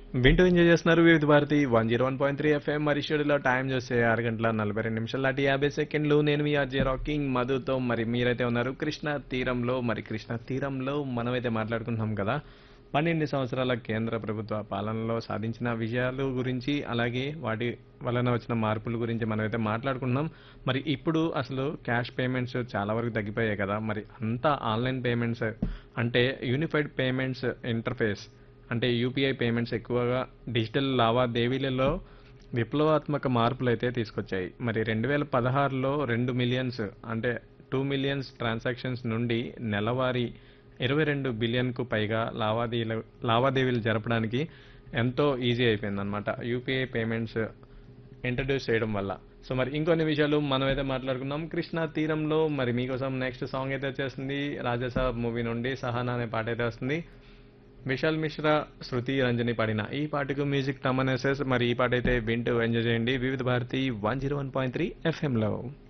వింటూ ఎంజాయ్ చేస్తున్నారు Vividha Bharati one zero one point three FM మరి షెడ్యూల్లో టైం చూస్తే ఆరు గంటల నలభై రెండు నిమిషాలు లాంటి యాభై సెకండ్లు నేను మీ ఆర్జే రాకింగ్ మధుతో మరి మీరైతే ఉన్నారు కృష్ణ తీరంలో మరి కృష్ణ తీరంలో మనమైతే మాట్లాడుకుంటున్నాం కదా పన్నెండు సంవత్సరాల కేంద్ర ప్రభుత్వ పాలనలో సాధించిన విజయాలు గురించి అలాగే వాటి వలన వచ్చిన మార్పుల గురించి మనమైతే మాట్లాడుకుంటున్నాం మరి ఇప్పుడు అసలు క్యాష్ పేమెంట్స్ చాలా వరకు తగ్గిపోయాయి కదా మరి అంతా ఆన్లైన్ పేమెంట్స్ అంటే యూనిఫైడ్ పేమెంట్స్ ఇంటర్ఫేస్ అంటే యూపీఐ పేమెంట్స్ ఎక్కువగా డిజిటల్ లావాదేవీలలో విప్లవాత్మక మార్పులు అయితే తీసుకొచ్చాయి మరి రెండు వేల పదహారులో రెండు మిలియన్స్ అంటే టూ మిలియన్స్ ట్రాన్సాక్షన్స్ నుండి నెలవారీ ఇరవై రెండు బిలియన్కు పైగా లావాదేవీలు లావాదేవీలు జరపడానికి ఎంతో ఈజీ అయిపోయింది అనమాట యూపీఐ పేమెంట్స్ ఇంట్రడ్యూస్ చేయడం వల్ల సో మరి ఇంకొన్ని విషయాలు మనం అయితే మాట్లాడుకున్నాం కృష్ణా తీరంలో మరి మీకోసం నెక్స్ట్ సాంగ్ అయితే వచ్చేస్తుంది రాజాసాబ్ మూవీ నుండి సహానా అనే పాట అయితే వస్తుంది విశాల్ మిశ్రా శృతి రంజని పాడిన ఈ పాటకు మ్యూజిక్ తమన్ ఎస్ఎస్ మరి ఈ పాట అయితే వింటూ ఎంజాయ్ చేయండి Vividha Bharati one zero one point three ఎఫ్ఎంలో